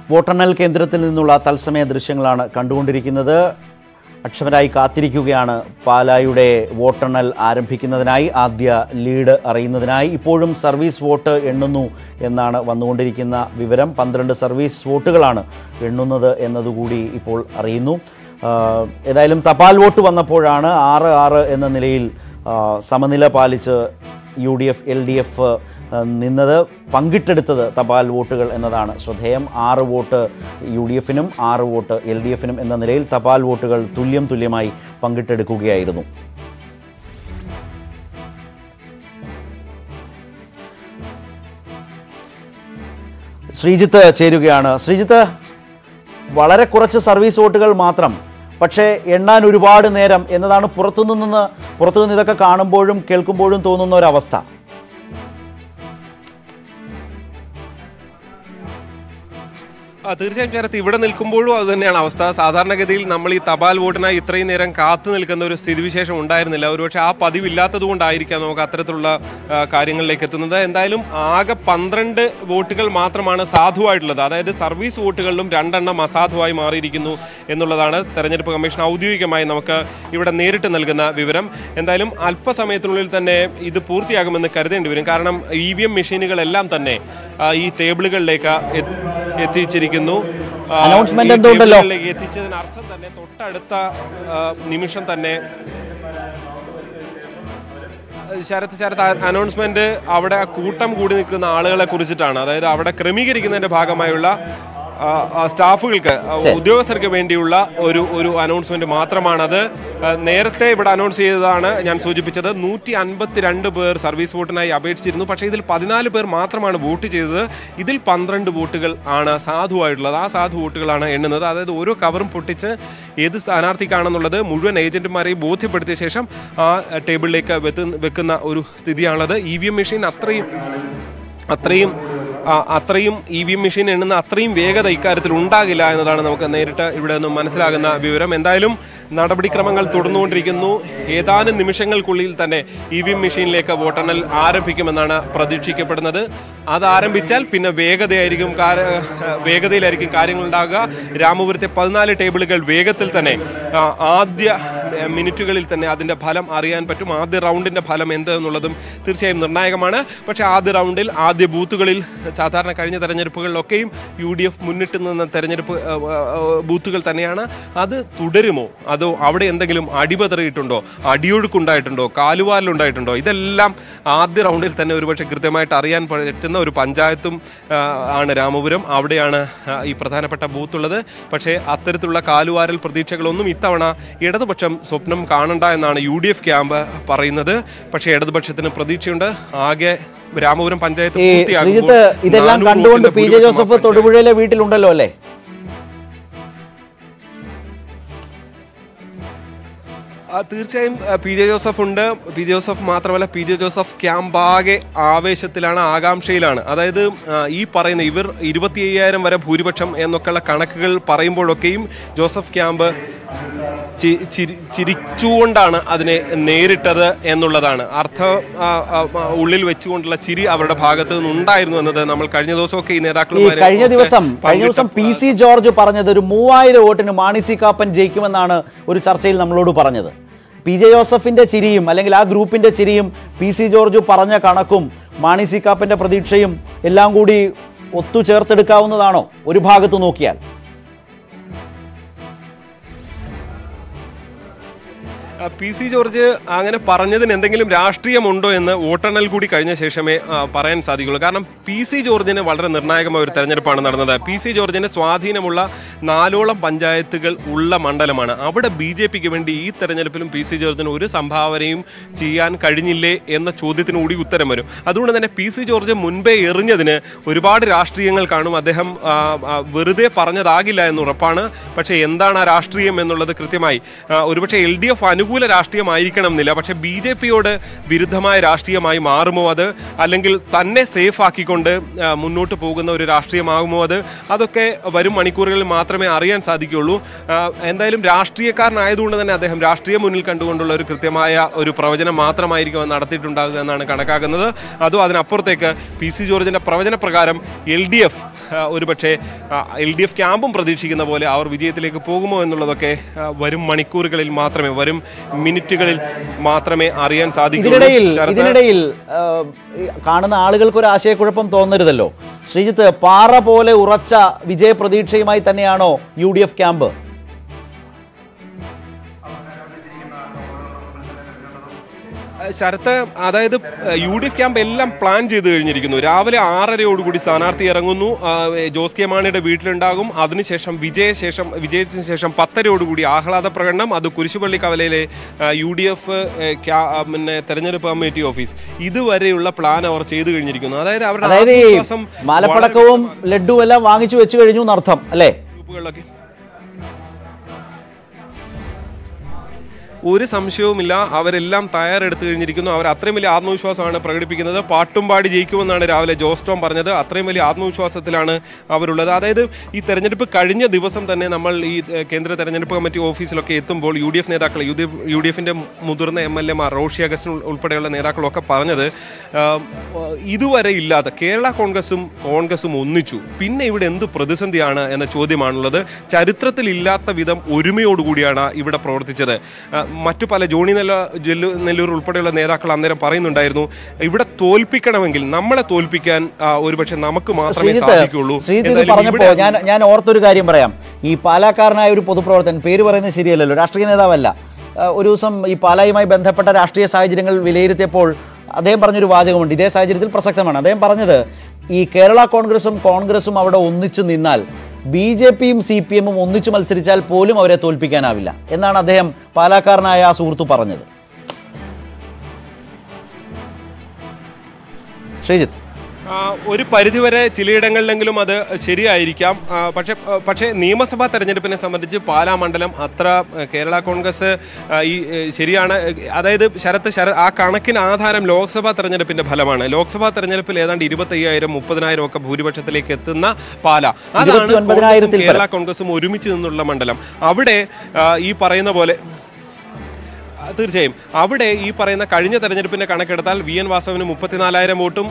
വോട്ടെണ്ണൽ കേന്ദ്രത്തിൽ നിന്നുള്ള തത്സമയ ദൃശ്യങ്ങളാണ് കണ്ടുകൊണ്ടിരിക്കുന്നത് അക്ഷമരായി കാത്തിരിക്കുകയാണ് പാലായുടെ വോട്ടെണ്ണൽ ആരംഭിക്കുന്നതിനായി ആദ്യ ലീഡ് അറിയുന്നതിനായി ഇപ്പോഴും സർവീസ് വോട്ട് എണ്ണുന്നു എന്നാണ് വന്നുകൊണ്ടിരിക്കുന്ന വിവരം പന്ത്രണ്ട് സർവീസ് വോട്ടുകളാണ് എണ്ണുന്നത് എന്നതുകൂടി ഇപ്പോൾ അറിയുന്നു ആ, ഏതായാലും തപാൽ വോട്ട് വന്നപ്പോഴാണ് ആറ് ആറ് എന്ന നിലയിൽ ആ, സമനില പാലിച്ച് U D F L D F നിന്നത് പങ്കിട്ടെടുത്തത് തപാൽ വോട്ടുകൾ എന്നതാണ് ശ്രദ്ധേയം ആറ് വോട്ട് യു ഡി എഫിനും ആറ് വോട്ട് എൽ ഡി എഫിനും എന്ന നിലയിൽ തപാൽ വോട്ടുകൾ തുല്യം തുല്യമായി പങ്കിട്ടെടുക്കുകയായിരുന്നു ശ്രീജിത്ത് ചേരുകയാണ് ശ്രീജിത്ത് വളരെ കുറച്ച് സർവീസ് വോട്ടുകൾ മാത്രം പക്ഷേ എണ്ണാൻ ഒരുപാട് നേരം എന്നതാണ് പുറത്തുനിന്ന് പുറത്തുനിന്ന് ഇതൊക്കെ കാണുമ്പോഴും കേൾക്കുമ്പോഴും തോന്നുന്ന ഒരവസ്ഥ ആ, തീർച്ചയായും ചേർത്ത് ഇവിടെ നിൽക്കുമ്പോഴും അത് തന്നെയാണ് അവസ്ഥ സാധാരണഗതിയിൽ നമ്മൾ ഈ തപാൽ വോട്ടിനായി ഇത്രയും നേരം കാത്തു നിൽക്കുന്ന ഒരു സ്ഥിതിവിശേഷം ഉണ്ടായിരുന്നില്ല ഒരുപക്ഷെ ആ പതിവില്ലാത്തത് കൊണ്ടായിരിക്കാം നമുക്ക് അത്തരത്തിലുള്ള ആ, കാര്യങ്ങളിലേക്ക് എത്തുന്നത് എന്തായാലും ആകെ പന്ത്രണ്ട് വോട്ടുകൾ മാത്രമാണ് സാധുവായിട്ടുള്ളത് അതായത് സർവീസ് വോട്ടുകളിലും രണ്ടെണ്ണം അസാധുവായി മാറിയിരിക്കുന്നു എന്നുള്ളതാണ് തെരഞ്ഞെടുപ്പ് കമ്മീഷൻ ഔദ്യോഗികമായി നമുക്ക് ഇവിടെ നേരിട്ട് നൽകുന്ന വിവരം എന്തായാലും അല്പസമയത്തിനുള്ളിൽ തന്നെ ഇത് പൂർത്തിയാകുമെന്ന് കരുതേണ്ടി വരും കാരണം ഇ വി എം മെഷീനുകളെല്ലാം തന്നെ ആ, ഈ ടേബിളുകളിലേക്ക് എത്തി- എത്തിച്ചിരിക്കുന്നു ആ, Announcement ഈ എന്തോ ഉണ്ടല്ലോ. ടേബിളുകളിലേക്ക് എത്തിച്ചതിനർത്ഥം തന്നെ തൊട്ടടുത്ത ആ, നിമിഷം തന്നെ ശരത്ത് ശരത്ത് അനൗൺസ്മെന്റ് അവിടെ ആ കൂട്ടം കൂടി നിൽക്കുന്ന ആളുകളെ കുറിച്ചിട്ടാണ് അതായത് അവിടെ ക്രമീകരിക്കുന്നതിന്റെ ഭാഗമായുള്ള ആ, ആ, സ്റ്റാഫുകൾക്ക് ആ, ഉദ്യോഗസ്ഥർക്ക് വേണ്ടിയുള്ള ഒരു ഒരു അനൗൺസ്മെന്റ് മാത്രമാണത് ആ, നേരത്തെ ഇവിടെ അനൗൺസ് ചെയ്തതാണ് ഞാൻ സൂചിപ്പിച്ചത് നൂറ്റി അൻപത്തിരണ്ട് പേർ സർവീസ് വോട്ടിനായി അപേക്ഷിച്ചിരുന്നു പക്ഷേ ഇതിൽ പതിനാല് പേർ മാത്രമാണ് വോട്ട് ചെയ്തത് ഇതിൽ പന്ത്രണ്ട് വോട്ടുകൾ ആണ് സാധുവായിട്ടുള്ളത് ആ സാധു വോട്ടുകളാണ് എണ്ണുന്നത് അതായത് ഓരോ കവറും പൊട്ടിച്ച് ഏത് സ്ഥാനാർത്ഥിക്കാണെന്നുള്ളത് മുഴുവൻ ഏജന്റുമാരെയും ബോധ്യപ്പെടുത്തിയ ശേഷം ആ ടേബിളിലേക്ക് വെത്ത് വെക്കുന്ന ഒരു സ്ഥിതിയാണുള്ളത് ഇ വി എം മെഷീൻ അത്രയും അത്രയും ആ, അത്രയും ഇ വി എം മെഷീൻ എണ്ണുന്ന അത്രയും വേഗത ഇക്കാര്യത്തിൽ ഉണ്ടാകില്ല എന്നതാണ് നമുക്ക് നേരിട്ട് ഇവിടെ നിന്നും മനസ്സിലാകുന്ന വിവരം എന്തായാലും നടപടിക്രമങ്ങൾ തുടർന്നുകൊണ്ടിരിക്കുന്നു ഏതാനും നിമിഷങ്ങൾക്കുള്ളിൽ തന്നെ ഇ വി എം മെഷീനിലേക്ക് വോട്ടെണ്ണൽ ആരംഭിക്കുമെന്നാണ് പ്രതീക്ഷിക്കപ്പെടുന്നത് അത് ആരംഭിച്ചാൽ പിന്നെ വേഗതയായിരിക്കും കാര- വേഗതയിലായിരിക്കും കാര്യങ്ങൾ ഉണ്ടാകുക രാമപുരത്തെ പതിനാല് ടേബിളുകൾ വേഗത്തിൽ തന്നെ ആ, ആദ്യ ഏ, മിനിറ്റുകളിൽ തന്നെ അതിന്റെ ഫലം അറിയാൻ പറ്റും ആദ്യ റൗണ്ടിന്റെ ഫലം എന്ത് എന്നുള്ളതും തീർച്ചയായും നിർണായകമാണ് പക്ഷേ ആദ്യ റൗണ്ടിൽ ആദ്യ ബൂത്തുകളിൽ സാധാരണ കഴിഞ്ഞ തെരഞ്ഞെടുപ്പുകളിലൊക്കെയും യു ഡി എഫ് മുന്നിട്ട് നിന്ന തെരഞ്ഞെടുപ്പ് ഏ, ഏ, ബൂത്തുകൾ തന്നെയാണ് അത് തുടരുമോ അതോ അവിടെ എന്തെങ്കിലും അടിപതറിയിട്ടുണ്ടോ അടിയൊഴുക്കുണ്ടായിട്ടുണ്ടോ കാലുവാലുണ്ടായിട്ടുണ്ടോ ഇതെല്ലാം ആദ്യ റൗണ്ടിൽ തന്നെ ഒരുപക്ഷെ കൃത്യമായിട്ട് അറിയാൻ പറ്റുന്ന ഒരു പഞ്ചായത്തും ആ, ആണ് രാമപുരം അവിടെയാണ് ആ, ഈ പ്രധാനപ്പെട്ട ബൂത്തുള്ളത് പക്ഷേ അത്തരത്തിലുള്ള കാലുവാരൽ പ്രതീക്ഷകളൊന്നും ഇത്തവണ ഇടതുപക്ഷം സ്വപ്നം കാണണ്ട എന്നാണ് യു ഡി എഫ് ക്യാമ്പ് പറയുന്നത് പക്ഷേ ഇടതുപക്ഷത്തിന് പ്രതീക്ഷയുണ്ട് ആകെ രാമപുരം പഞ്ചായത്ത് ഈ പൂർത്തിയാകുമ്പോൾ ശ്രീജിത്ത് ഇതെല്ലാം 400 കണ്ടുകൊണ്ട് വോട്ടിന്റെ പി ജെ ഭൂരിപക്ഷം ജോസഫ് പഞ്ചായത്ത് തൊടുപുഴയിലെ വീട്ടിലുണ്ടല്ലോ അല്ലേ ആ, തീർച്ചയായും ആ, പി ജെ ജോസഫ് ഉണ്ട് പി ജെ ജോസഫ് മാത്രമല്ല പി ജെ ജോസഫ് ക്യാമ്പ് ആകെ ആവേശത്തിലാണ് ആകാംക്ഷയിലാണ് അതായത് ആ, ഈ പറയുന്ന ഇവർ ഇരുപത്തി അയ്യായിരം വരെ ഭൂരിപക്ഷം എന്നൊക്കെയുള്ള കണക്കുകൾ പറയുമ്പോഴൊക്കെയും ജോസഫ് ക്യാമ്പ് ചി- ചിരി- ചിരിച്ചുകൊണ്ടാണ് അതിനെ നേരിട്ടത് എന്നുള്ളതാണ് അർത്ഥ ആ, ആ, ആ, ഉള്ളിൽ വെച്ചുകൊണ്ടുള്ള ചിരി അവരുടെ ഭാഗത്ത് നിന്നുണ്ടായിരുന്നു എന്നത് നമ്മൾ കഴിഞ്ഞ ദിവസമൊക്കെ ഈ ഈ നേതാക്കളുമായി കഴിഞ്ഞ ദിവസം കഴിഞ്ഞ പങ്കിട്ട- ദിവസം പി സി ജോർജ് പറഞ്ഞത് ഒരു മൂവായിരം വോട്ടിന് മാണി സി കാപ്പൻ ജയിക്കുമെന്നാണ് ഒരു ചർച്ചയിൽ നമ്മളോട് പറഞ്ഞത് പി ജെ ജോസഫിന്റെ ചിരിയും അല്ലെങ്കിൽ ആ ഗ്രൂപ്പിന്റെ ചിരിയും പി സി ജോർജ് പറഞ്ഞ കണക്കും മാണി സി കാപ്പന്റെ പ്രതീക്ഷയും എല്ലാം കൂടി ഒത്തുചേർത്തെടുക്കാവുന്നതാണോ ഒരു ഭാഗത്ത് നോക്കിയാൽ ആ, പി സി ജോർജ് അങ്ങനെ പറഞ്ഞതിന് എന്തെങ്കിലും രാഷ്ട്രീയമുണ്ടോ എന്ന് വോട്ടെണ്ണൽ കൂടി കഴിഞ്ഞ ശേഷമേ ആ, പറയാൻ സാധിക്കുള്ളൂ കാരണം പി സി ജോർജിന് വളരെ നിർണായകമായ ഒരു തെരഞ്ഞെടുപ്പാണ് നടന്നത് പി സി ജോർജിന് സ്വാധീനമുള്ള നാലോളം പഞ്ചായത്തുകൾ ഉള്ള മണ്ഡലമാണ് അവിടെ ബി ജെ പിക്ക് വേണ്ടി ഈ തെരഞ്ഞെടുപ്പിലും പി സി ജോർജിന് ഒരു സംഭാവനയും ചെയ്യാൻ കഴിഞ്ഞില്ലേ എന്ന ചോദ്യത്തിന് കൂടി ഉത്തരം വരും അതുകൊണ്ട് തന്നെ പി സി ജോർജ് മുൻപേ എറിഞ്ഞതിന് ഒരുപാട് രാഷ്ട്രീയങ്ങൾ കാണും അദ്ദേഹം ആ, ആ, വെറുതെ പറഞ്ഞതാകില്ല എന്ന് ഉറപ്പാണ് പക്ഷേ എന്താണ് ആ രാഷ്ട്രീയം എന്നുള്ളത് കൃത്യമായി ആ, ഒരുപക്ഷെ എൽ ഡി എഫ് അനുകൂല രാഷ്ട്രീയമായിരിക്കണം എന്നില്ല പക്ഷേ ബി ജെ പിയോട് വിരുദ്ധമായ രാഷ്ട്രീയമായി മാറുമോ അത് അല്ലെങ്കിൽ തന്നെ സേഫ് ആക്കിക്കൊണ്ട് ആ, മുന്നോട്ട് പോകുന്ന ഒരു രാഷ്ട്രീയമാകുമോ അത് അതൊക്കെ വരും മണിക്കൂറുകളിൽ മാത്രമേ അറിയാൻ സാധിക്കുകയുള്ളൂ ആ, എന്തായാലും രാഷ്ട്രീയക്കാരനായതുകൊണ്ട് തന്നെ അദ്ദേഹം രാഷ്ട്രീയം മുന്നിൽ കണ്ടുകൊണ്ടുള്ള ഒരു കൃത്യമായ ഒരു പ്രവചനം മാത്രമായിരിക്കും അത് നടത്തിയിട്ടുണ്ടാകുക എന്നാണ് കണക്കാക്കുന്നത് അതോ അതിനപ്പുറത്തേക്ക് പി സി ജോർജിന്റെ പ്രവചന പ്രകാരം എൽ ഡി എഫ് ആ, ഒരുപക്ഷെ എൽ ഡി എഫ് ക്യാമ്പും പ്രതീക്ഷിക്കുന്ന പോലെ അവർ വിജയത്തിലേക്ക് പോകുമോ എന്നുള്ളതൊക്കെ ആ, വരും മണിക്കൂറുകളിൽ മാത്രമേ വരും മിനിറ്റുകളിൽ മാത്രമേ അറിയാൻ ഇതിനിടയിൽ സാധിക്കൂ ശരത്ത് ഇതിനിടയിൽ ആ, ഈ കാണുന്ന ആളുകൾക്ക് ഒരു ആശയക്കുഴപ്പം തോന്നരുതല്ലോ ശ്രീജിത്ത് പാറ പോലെ ഉറച്ച വിജയപ്രതീക്ഷയുമായി തന്നെയാണോ U D F camp Sharath അതായത് യു ഡി എഫ് ക്യാമ്പ് എല്ലാം പ്ലാൻ ചെയ്ത് കഴിഞ്ഞിരിക്കുന്നു രാവിലെ ആറരയോടുകൂടി സ്ഥാനാർത്ഥി ഇറങ്ങുന്നു ആ, ജോസ് കെ മാണിയുടെ വീട്ടിലുണ്ടാകും അതിനുശേഷം വിജയശേഷം വിജയത്തിന് ശേഷം പത്തരയോടുകൂടി ആഹ്ലാദ പ്രകടനം അത് കുരിശുപള്ളി കവലയിലെ യു ഡി എഫ് പിന്നെ തെരഞ്ഞെടുപ്പ് കമ്മിറ്റി ഓഫീസ് ഇതുവരെയുള്ള പ്ലാൻ അവർ ചെയ്തു കഴിഞ്ഞിരിക്കുന്നു അതായത് അവരുടെ അതായത് ഈ ആത്മവിശ്വാസം മാലപ്പടക്കവും ലഡുവും എല്ലാം വാങ്ങിച്ചു വെച്ചു കഴിഞ്ഞു എന്നർത്ഥം അല്ലേ ഗ്രൂപ്പുകളിലൊക്കെ ഒരു സംശയവുമില്ല അവരെല്ലാം തയ്യാറെടുത്ത് കഴിഞ്ഞിരിക്കുന്നു അവർ അത്രയും വലിയ ആത്മവിശ്വാസമാണ് പ്രകടിപ്പിക്കുന്നത് പാട്ടും പാടി ജയിക്കുമെന്നാണ് രാവിലെ ജോസ് ടോം പറഞ്ഞത് അത്രയും വലിയ ആത്മവിശ്വാസത്തിലാണ് അവരുള്ളത് അതായത് ഈ തെരഞ്ഞെടുപ്പ് കഴിഞ്ഞ ദിവസം തന്നെ നമ്മൾ ഈ ഏഹ്, കേന്ദ്ര തെരഞ്ഞെടുപ്പ് കമ്മിറ്റി ഓഫീസിലൊക്കെ എത്തുമ്പോൾ യു ഡി എഫ് നേതാക്കൾ യു ഡി യു ഡി എഫിൻ്റെ മുതിർന്ന എം എൽ എമാർ റോഷി അഗസ്റ്റിൻ ഉൾപ്പെടെയുള്ള നേതാക്കളൊക്കെ പറഞ്ഞത് ആഹ്, ഇതുവരെ ഇല്ലാത്ത കേരള കോൺഗ്രസും കോൺഗ്രസും ഒന്നിച്ചു പിന്നെ ഇവിടെ എന്ത് പ്രതിസന്ധിയാണ് എന്ന ചോദ്യമാണുള്ളത് ചരിത്രത്തിൽ ഇല്ലാത്ത വിധം ഒരുമയോടുകൂടിയാണ് ഇവിടെ പ്രവർത്തിച്ചത് ആ, മറ്റു പല ജോണി നെല്ല ജെല്ലു നെല്ലൂർ ഉൾപ്പെടെയുള്ള നേതാക്കൾ അന്നേരം പറയുന്നുണ്ടായിരുന്നു ഇവിടെ തോൽപ്പിക്കണമെങ്കിൽ നമ്മളെ തോൽപ്പിക്കാൻ ആ, ഒരുപക്ഷെ നമുക്ക് മാത്രമേ ശ്രീജിത്ത് സാധിക്കുള്ളൂ ശ്രീജിത്ത് ഇത് എന്തായാലും പറഞ്ഞപ്പോ ഇവിടെ ഞാൻ ഞാൻ ഓർത്തൊരു കാര്യം പറയാം ഈ പാലാക്കാരനായ ഒരു പൊതുപ്രവർത്തകൻ പേര് പറയുന്നത് ശരിയല്ലല്ലോ രാഷ്ട്രീയ നേതാവല്ല ആ, ഒരു ദിവസം ഈ പാലായുമായി ബന്ധപ്പെട്ട രാഷ്ട്രീയ സാഹചര്യങ്ങൾ വിലയിരുത്തിയപ്പോൾ അദ്ദേഹം പറഞ്ഞൊരു വാചകമുണ്ട് ഇതേ സാഹചര്യത്തിൽ പ്രസക്തമാണ് അദ്ദേഹം പറഞ്ഞത് ഈ കേരള കോൺഗ്രസും കോൺഗ്രസും അവിടെ ഒന്നിച്ചു നിന്നാൽ ബി ജെ പിയും സി പി എമ്മും ഒന്നിച്ചു മത്സരിച്ചാൽ പോലും അവരെ തോൽപ്പിക്കാനാവില്ല എന്നാണ് അദ്ദേഹം പാലാക്കാരനായ ആ സുഹൃത്ത് പറഞ്ഞത് ശ്രീജിത്ത് ആ, ഒരു പരിധിവരെ ചിലയിടങ്ങളിലെങ്കിലും അത് ശരിയായിരിക്കാം ആ, പക്ഷേ ആ, പക്ഷേ നിയമസഭാ തെരഞ്ഞെടുപ്പിനെ സംബന്ധിച്ച് പാലാ മണ്ഡലം അത്ര ആ, കേരള കോൺഗ്രസ് ആ, ഈ ഏ, ശരിയാണ് അതായത് ശരത്ത് ശര ആ കണക്കിന് ആധാരം ലോക്സഭാ തെരഞ്ഞെടുപ്പിന്റെ ഫലമാണ് ലോക്സഭാ തെരഞ്ഞെടുപ്പിൽ ഏതാണ്ട് ഇരുപത്തയ്യായിരം മുപ്പതിനായിരം ഒക്കെ ഭൂരിപക്ഷത്തിലേക്ക് എത്തുന്ന പാല അതാണ് 29,000 കോൺഗ്രസും കേരള കോൺഗ്രസും ഒരുമിച്ച് നിന്നുള്ള മണ്ഡലം അവിടെ ആ, ഈ പറയുന്ന പോലെ ആ, തീർച്ചയായും അവിടെ ഈ പറയുന്ന കഴിഞ്ഞ തെരഞ്ഞെടുപ്പിന്റെ കണക്കെടുത്താൽ വി എൻ വാസവന് മുപ്പത്തിനാലായിരം വോട്ടും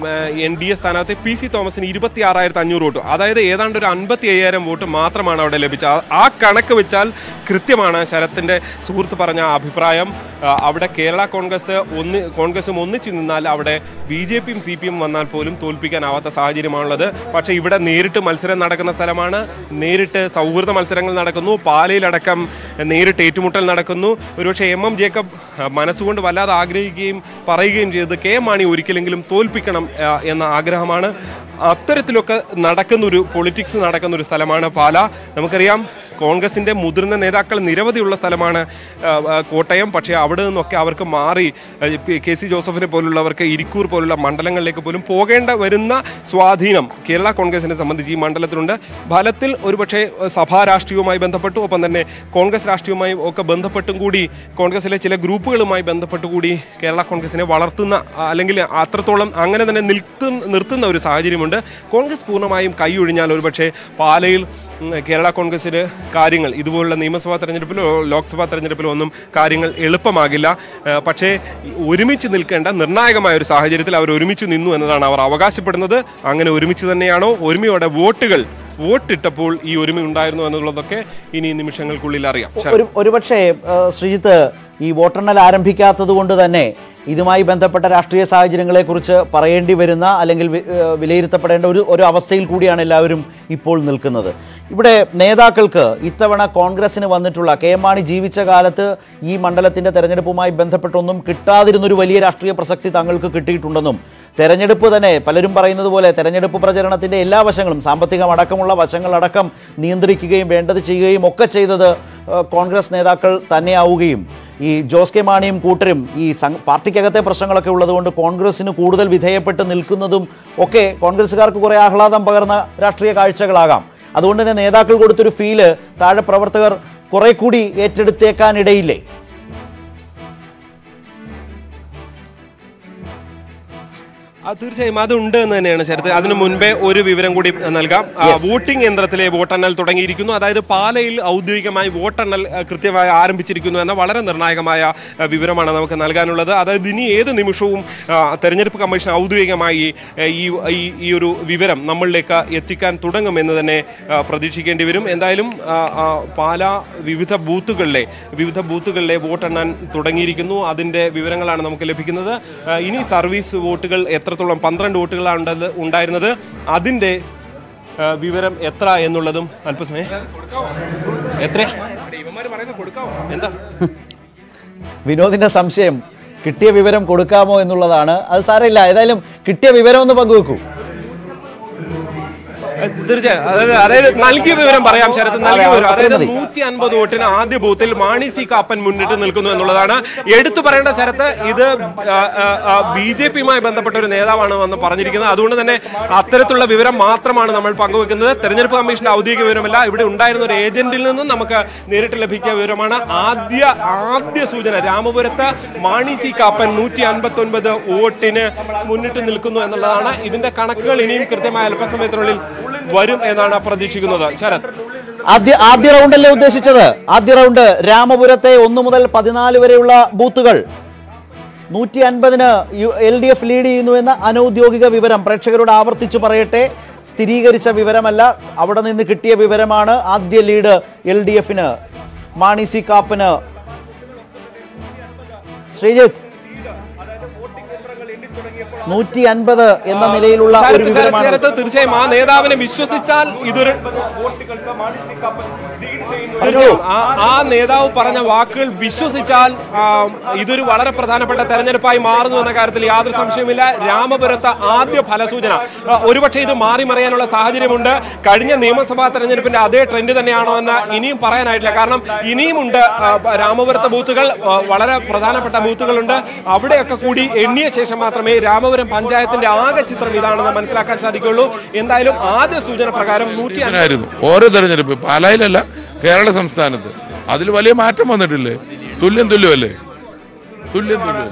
എൻ ഡി എ സ്ഥാനാർത്ഥി പി സി തോമസിന് ഇരുപത്തി ആറായിരത്തി അഞ്ഞൂറ് വോട്ടും അതായത് ഏതാണ്ട് ഒരു അൻപത്തി അയ്യായിരം വോട്ട് മാത്രമാണ് അവിടെ ലഭിച്ചത് ആ- ആ കണക്ക് വെച്ചാൽ കൃത്യമാണ് ശരത്തിന്റെ സുഹൃത്ത് പറഞ്ഞ ആ അഭിപ്രായം ആ, അവിടെ കേരള കോൺഗ്രസ് ഒന്ന് കോൺഗ്രസും ഒന്നിച്ചു നിന്നാൽ അവിടെ ബി ജെ പിയും സി പി എം വന്നാൽ പോലും തോൽപ്പിക്കാനാവാത്ത സാഹചര്യമാണുള്ളത് പക്ഷേ ഇവിടെ നേരിട്ട് മത്സരം നടക്കുന്ന സ്ഥലമാണ് നേരിട്ട് സൗഹൃദ മത്സരങ്ങൾ നടക്കുന്നു പാലയിലടക്കം നേരിട്ട് ഏറ്റുമുട്ടൽ നടക്കുന്നു ഒരുപക്ഷെ എം എം ജേക്കബ് ആ, മനസ്സുകൊണ്ട് വല്ലാതെ ആഗ്രഹിക്കുകയും പറയുകയും ചെയ്തത് കെ എം മാണി ഒരിക്കലെങ്കിലും തോൽപ്പിക്കണം ആ, എന്ന ആഗ്രഹമാണ് അത്തരത്തിലൊക്കെ നടക്കുന്ന ഒരു പൊളിറ്റിക്സ് നടക്കുന്ന ഒരു സ്ഥലമാണ് പാല നമുക്കറിയാം കോൺഗ്രസിന്റെ മുതിർന്ന നേതാക്കൾ നിരവധിയുള്ള സ്ഥലമാണ് ആ, ആ, കോട്ടയം പക്ഷേ അവിടെ നിന്നൊക്കെ അവർക്ക് മാറി ആ, പി- കെ സി ജോസഫിനെ പോലുള്ളവർക്ക് ഇരിക്കൂർ പോലുള്ള മണ്ഡലങ്ങളിലേക്ക് പോലും പോകേണ്ട വരുന്ന സ്വാധീനം കേരള കോൺഗ്രസിനെ സംബന്ധിച്ച് ഈ മണ്ഡലത്തിലുണ്ട് ഫലത്തിൽ ഒരുപക്ഷെ ആ, സഭാ രാഷ്ട്രീയവുമായി ബന്ധപ്പെട്ടു ഒപ്പം തന്നെ കോൺഗ്രസ് രാഷ്ട്രീയവുമായി ഒക്കെ ബന്ധപ്പെട്ടും കൂടി കോൺഗ്രസിലെ ചില ഗ്രൂപ്പുകളുമായി ബന്ധപ്പെട്ട് കൂടി കേരള കോൺഗ്രസിനെ വളർത്തുന്ന ആ, അല്ലെങ്കിൽ അത്രത്തോളം അങ്ങനെ തന്നെ നിൽത്തും നിർത്തുന്ന ഒരു സാഹചര്യമുണ്ട് കോൺഗ്രസ് പൂർണ്ണമായും കൈയൊഴിഞ്ഞാൽ ഒരുപക്ഷെ പാലയിൽ ഉം, കേരള കോൺഗ്രസിന് കാര്യങ്ങൾ ഇതുപോലുള്ള നിയമസഭാ തെരഞ്ഞെടുപ്പിലോ ലോക്സഭാ തെരഞ്ഞെടുപ്പിലോ ഒന്നും കാര്യങ്ങൾ എളുപ്പമാകില്ല ആ, പക്ഷേ ഈ ഒരുമിച്ച് നിൽക്കേണ്ട നിർണായകമായ ഒരു സാഹചര്യത്തിൽ അവർ ഒരുമിച്ച് നിന്നു എന്നതാണ് അവർ അവകാശപ്പെടുന്നത് അങ്ങനെ ഒരുമിച്ച് തന്നെയാണോ ഒരുമയോടെ വോട്ടുകൾ വോട്ടിട്ടപ്പോൾ ഈ ഒരുമ ഉണ്ടായിരുന്നു എന്നുള്ളതൊക്കെ ഇനി നിമിഷങ്ങൾക്കുള്ളിൽ അറിയാം ശരത്. ഒരു ഒരുപക്ഷെ ആ, ശ്രീജിത്ത് ഈ വോട്ടെണ്ണൽ ആരംഭിക്കാത്തത് കൊണ്ട് തന്നെ ഇതുമായി ബന്ധപ്പെട്ട രാഷ്ട്രീയ സാഹചര്യങ്ങളെക്കുറിച്ച് പറയേണ്ടി വരുന്ന അല്ലെങ്കിൽ വി- ഏ, വിലയിരുത്തപ്പെടേണ്ട ഒരു ഒരു അവസ്ഥയിൽ കൂടിയാണ് എല്ലാവരും ഇപ്പോൾ നിൽക്കുന്നത് ഇവിടെ നേതാക്കൾക്ക് ഇത്തവണ കോൺഗ്രസിന് വന്നിട്ടുള്ള കെ എം മാണി ജീവിച്ച കാലത്ത് ഈ മണ്ഡലത്തിൻ്റെ തെരഞ്ഞെടുപ്പുമായി ബന്ധപ്പെട്ടൊന്നും കിട്ടാതിരുന്നൊരു വലിയ രാഷ്ട്രീയ പ്രസക്തി തങ്ങൾക്ക് കിട്ടിയിട്ടുണ്ടെന്നും തെരഞ്ഞെടുപ്പ് തന്നെ പലരും പറയുന്നത് പോലെ തെരഞ്ഞെടുപ്പ് പ്രചരണത്തിൻ്റെ എല്ലാ വശങ്ങളും സാമ്പത്തികം അടക്കമുള്ള വശങ്ങളടക്കം നിയന്ത്രിക്കുകയും വേണ്ടത് ചെയ്യുകയും ഒക്കെ ചെയ്തത് ഏഹ്, കോൺഗ്രസ് നേതാക്കൾ തന്നെയാവുകയും ഈ ജോസ് കെ മാണിയും കൂട്ടരും ഈ സം- പാർട്ടിക്കകത്തെ പ്രശ്നങ്ങളൊക്കെ ഉള്ളതുകൊണ്ട് കോൺഗ്രസിന് കൂടുതൽ വിധേയപ്പെട്ട് നിൽക്കുന്നതും ഒക്കെ കോൺഗ്രസ്സുകാർക്ക് കുറേ ആഹ്ലാദം പകർന്ന രാഷ്ട്രീയ കാഴ്ചകളാകാം അതുകൊണ്ട് തന്നെ നേതാക്കൾ കൊടുത്തൊരു ഫീല് താഴെ പ്രവർത്തകർ കുറെ കൂടി ഏറ്റെടുത്തേക്കാനിടയില്ലേ ആ, തീർച്ചയായും അതുണ്ട് എന്ന് തന്നെയാണ് ശരത്ത് അതിനു മുൻപേ ഒരു വിവരം കൂടി നൽകാം ആ, വോട്ടിംഗ് യന്ത്രത്തിലെ വോട്ടെണ്ണൽ തുടങ്ങിയിരിക്കുന്നു അതായത് പാലയിൽ ഔദ്യോഗികമായി വോട്ടെണ്ണൽ ആ, കൃത്യമായി ആരംഭിച്ചിരിക്കുന്നു എന്ന വളരെ നിർണായകമായ ആ, വിവരമാണ് നമുക്ക് നൽകാനുള്ളത് അതായത് ഇനി ഏത് നിമിഷവും ആ, തെരഞ്ഞെടുപ്പ് കമ്മീഷൻ ഔദ്യോഗികമായി ആ, ഈ ഈ- ഈ ഒരു വിവരം നമ്മളിലേക്ക് എത്തിക്കാൻ തുടങ്ങുമെന്ന് തന്നെ ആ, പ്രതീക്ഷിക്കേണ്ടി വരും എന്തായാലും ആ, ആ, പാല വിവിധ ബൂത്തുകളിലെ വിവിധ ബൂത്തുകളിലെ വോട്ടെണ്ണാൻ തുടങ്ങിയിരിക്കുന്നു അതിൻ്റെ വിവരങ്ങളാണ് നമുക്ക് ലഭിക്കുന്നത് ആ, ഇനി സർവീസ് വോട്ടുകൾ എത്രത്തോളം പന്ത്രണ്ട് വോട്ടുകളാണ് ഉണ്ടത് ഉണ്ടായിരുന്നത് അതിൻ്റെ ആ, വിവരം എത്ര എന്നുള്ളതും അല്പസമയം എത്ര എന്താ വിനോദിന്റെ സംശയം കിട്ടിയ വിവരം കൊടുക്കാമോ എന്നുള്ളതാണ് അത് സാരമില്ല ഏതായാലും കിട്ടിയ വിവരം ഒന്ന് പങ്കുവെക്കൂ തീർച്ചയായും അതായത് അതായത് നൽകിയ വിവരം പറയാം ശരത്ത് നൽകിയ അതെ, വിവരം അതായത് മതി. നൂറ്റി അൻപത് വോട്ടിന് ആദ്യ ബൂത്തിൽ മാണി സി കാപ്പൻ മുന്നിട്ട് നിൽക്കുന്നു എന്നുള്ളതാണ് എടുത്തു പറയേണ്ട ശരത്ത് ഇത് ബി ജെ പിയുമായി ബന്ധപ്പെട്ട ഒരു നേതാവാണ് വന്ന് പറഞ്ഞിരിക്കുന്നത് അതുകൊണ്ട് തന്നെ അത്തരത്തിലുള്ള വിവരം മാത്രമാണ് നമ്മൾ പങ്കുവെക്കുന്നത് തെരഞ്ഞെടുപ്പ് കമ്മീഷന്റെ ഔദ്യോഗിക വിവരമല്ല ഇവിടെ ഉണ്ടായിരുന്ന ഒരു ഏജന്റിൽ നിന്നും നമുക്ക് നേരിട്ട് ലഭിക്കുക വിവരമാണ് ആദ്യ ആദ്യ സൂചന രാമപുരത്ത് മാണി സി കാപ്പൻ നൂറ്റി അൻപത്തി ഒൻപത് വോട്ടിന് മുന്നിട്ട് നിൽക്കുന്നു എന്നുള്ളതാണ് ഇതിന്റെ കണക്കുകൾ ഇനിയും കൃത്യമായ അല്പസമയത്തിനുള്ളിൽ വരും എന്നാണ് പ്രതീക്ഷിക്കുന്നത് ശരത് ആദ്യ ആദ്യ റൗണ്ടല്ലേ ഉദ്ദേശിച്ചത് ആദ്യ റൗണ്ട് രാമപുരത്തെ ഒന്ന് മുതൽ പതിനാല് വരെയുള്ള ബൂത്തുകൾ നൂറ്റി അൻപതിന് എൽ ഡി എഫ് ലീഡ് ചെയ്യുന്നു എന്ന അനൗദ്യോഗിക വിവരം പ്രേക്ഷകരോട് ആവർത്തിച്ചു പറയട്ടെ സ്ഥിരീകരിച്ച വിവരമല്ല അവിടെ നിന്ന് കിട്ടിയ വിവരമാണ് ആദ്യ ലീഡ് എൽ ഡി എഫിന് മാണി സി കാപ്പന് ശ്രീജിത്ത് നൂറ്റി അൻപത് എന്ന നിലയിലുള്ള ഒരു ശരത്ത്, ശരത്ത്, വിവരമാണ് ശരത്ത് തീർച്ചയായും ആ നേതാവിനെ വിശ്വസിച്ചാൽ ഇതൊരു തീർച്ചയായും ആ- ആ നേതാവ് പറഞ്ഞ വാക്കുകൾ വിശ്വസിച്ചാൽ ആ, ഇതൊരു വളരെ പ്രധാനപ്പെട്ട തെരഞ്ഞെടുപ്പായി മാറുന്നു എന്ന കാര്യത്തിൽ യാതൊരു സംശയമില്ല രാമപുരത്ത് ആദ്യ ഫലസൂചന ആ, ഒരുപക്ഷെ ഇത് മാറി മറിയാനുള്ള സാഹചര്യമുണ്ട് കഴിഞ്ഞ നിയമസഭാ തെരഞ്ഞെടുപ്പിന്റെ അതേ ട്രെൻഡ് തന്നെയാണോ എന്ന് ഇനിയും പറയാനായിട്ടില്ല കാരണം ഇനിയുമുണ്ട് ആ, രാമപുരത്തെ ബൂത്തുകൾ ആ, വളരെ പ്രധാനപ്പെട്ട ബൂത്തുകളുണ്ട് അവിടെയൊക്കെ കൂടി എണ്ണിയ ശേഷം മാത്രമേ രാമപുരം പഞ്ചായത്തിന്റെ ആകെ ചിത്രം ഇതാണെന്ന് മനസ്സിലാക്കാൻ സാധിക്കുള്ളൂ എന്തായാലും ആദ്യ സൂചന പ്രകാരം നൂറ്റി ആയിരുന്നു ഓരോ തെരഞ്ഞെടുപ്പ് പാലായിലല്ല കേരള സംസ്ഥാനത്ത് അതിൽ വലിയ മാറ്റം വന്നിട്ടില്ലേ തുല്യം തുല്യമല്ലേ തുല്യം തുല്യം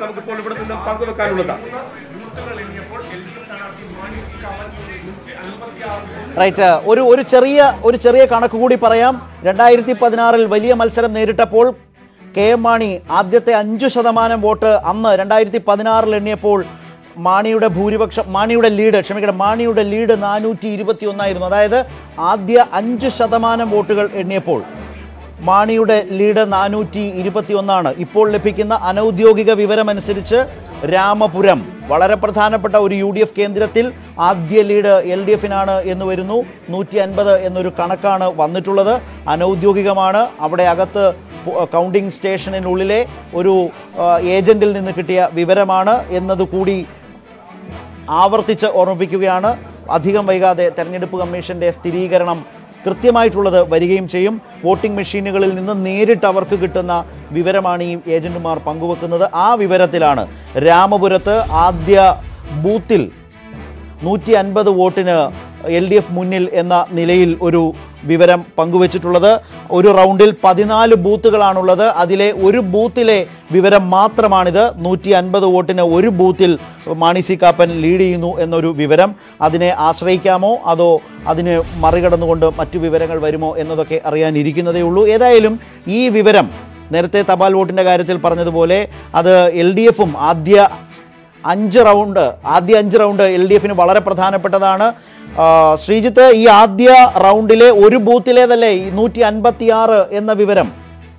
റൈറ്റ് ഒരു ഒരു ചെറിയ ഒരു ചെറിയ കണക്ക് കൂടി പറയാം രണ്ടായിരത്തി പതിനാറിൽ വലിയ മത്സരം നേരിട്ടപ്പോൾ കെ എം മാണി ആദ്യത്തെ അഞ്ചു ശതമാനം വോട്ട് അന്ന് രണ്ടായിരത്തി പതിനാറിൽ എണ്ണിയപ്പോൾ മാണിയുടെ ഭൂരിപക്ഷം മാണിയുടെ ലീഡ് ക്ഷമിക്കണം മാണിയുടെ ലീഡ് നാനൂറ്റി ഇരുപത്തി ഒന്നായിരുന്നു അതായത് ആദ്യ അഞ്ച് ശതമാനം വോട്ടുകൾ എണ്ണിയപ്പോൾ മാണിയുടെ ലീഡ് നാനൂറ്റി ഇരുപത്തി ഒന്നാണ് ഇപ്പോൾ ലഭിക്കുന്ന അനൗദ്യോഗിക വിവരമനുസരിച്ച് രാമപുരം വളരെ പ്രധാനപ്പെട്ട ഒരു യു ഡി എഫ് കേന്ദ്രത്തിൽ ആദ്യ ലീഡ് എൽ ഡി എഫിനാണ് എന്ന് വരുന്നു നൂറ്റി അൻപത് എന്നൊരു കണക്കാണ് വന്നിട്ടുള്ളത് അനൗദ്യോഗികമാണ് അവിടെ അകത്ത് പു- കൗണ്ടിംഗ് സ്റ്റേഷനിനുള്ളിലെ ഒരു ആ, ഏജന്റിൽ നിന്ന് കിട്ടിയ വിവരമാണ് എന്നതുകൂടി ആവർത്തിച്ച് ഓർമ്മിപ്പിക്കുകയാണ് അധികം വൈകാതെ തെരഞ്ഞെടുപ്പ് കമ്മീഷന്റെ സ്ഥിരീകരണം കൃത്യമായിട്ടുള്ളത് വരികയും ചെയ്യും വോട്ടിംഗ് മെഷീനുകളിൽ നിന്ന് നേരിട്ട് അവർക്ക് കിട്ടുന്ന വിവരമാണ് ഈ ഏജന്റുമാർ പങ്കുവെക്കുന്നത് ആ വിവരത്തിലാണ് രാമപുരത്ത് ആദ്യ ബൂത്തിൽ നൂറ്റി അൻപത് വോട്ടിന് എൽ ഡി എഫ് മുന്നിൽ എന്ന നിലയിൽ ഒരു വിവരം പങ്കുവച്ചിട്ടുള്ളത് ഒരു റൗണ്ടിൽ പതിനാല് ബൂത്തുകളാണുള്ളത് അതിലെ ഒരു ബൂത്തിലെ വിവരം മാത്രമാണിത് നൂറ്റി അൻപത് വോട്ടിന് ഒരു ബൂത്തിൽ മാണി സി കാപ്പൻ ലീഡ് ചെയ്യുന്നു എന്നൊരു വിവരം അതിനെ ആശ്രയിക്കാമോ അതോ അതിന് മറികടന്നുകൊണ്ട് മറ്റു വിവരങ്ങൾ വരുമോ എന്നതൊക്കെ അറിയാനിരിക്കുന്നതേ ഉള്ളൂ ഏതായാലും ഈ വിവരം നേരത്തെ തപാൽ വോട്ടിൻ്റെ കാര്യത്തിൽ പറഞ്ഞതുപോലെ അത് എൽ ഡി എഫും ആദ്യ അഞ്ച് റൗണ്ട് ആദ്യ അഞ്ച് റൗണ്ട് എൽ ഡി എഫിന് വളരെ പ്രധാനപ്പെട്ടതാണ് ആ, ശ്രീജിത്ത് ഈ ആദ്യ റൗണ്ടിലെ ഒരു ബൂത്തിലേതല്ലേ ഈ നൂറ്റി അൻപത്തി ആറ് എന്ന വിവരം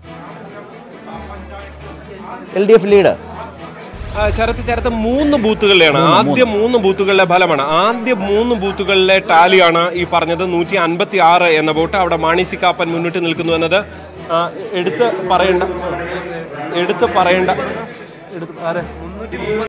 എൽ ഡി എഫ് ലീഡ് ആ, ശരത്ത് ശരത്ത് മൂന്ന് ബൂത്തുകളിലെയാണ് ആദ്യ മൂന്ന് ബൂത്തുകളിലെ ഫലമാണ് ആദ്യ മൂന്ന് ബൂത്തുകളിലെ ടാലിയാണ് ഈ പറഞ്ഞത് നൂറ്റി അൻപത്തി ആറ് എന്ന വോട്ട് അവിടെ മാണി സി കാപ്പൻ മുന്നിട്ട് നിൽക്കുന്നു എന്നത് ആ, എടുത്ത് പറയേണ്ട എടുത്ത് പറയേണ്ട എടുത്ത് ആരെ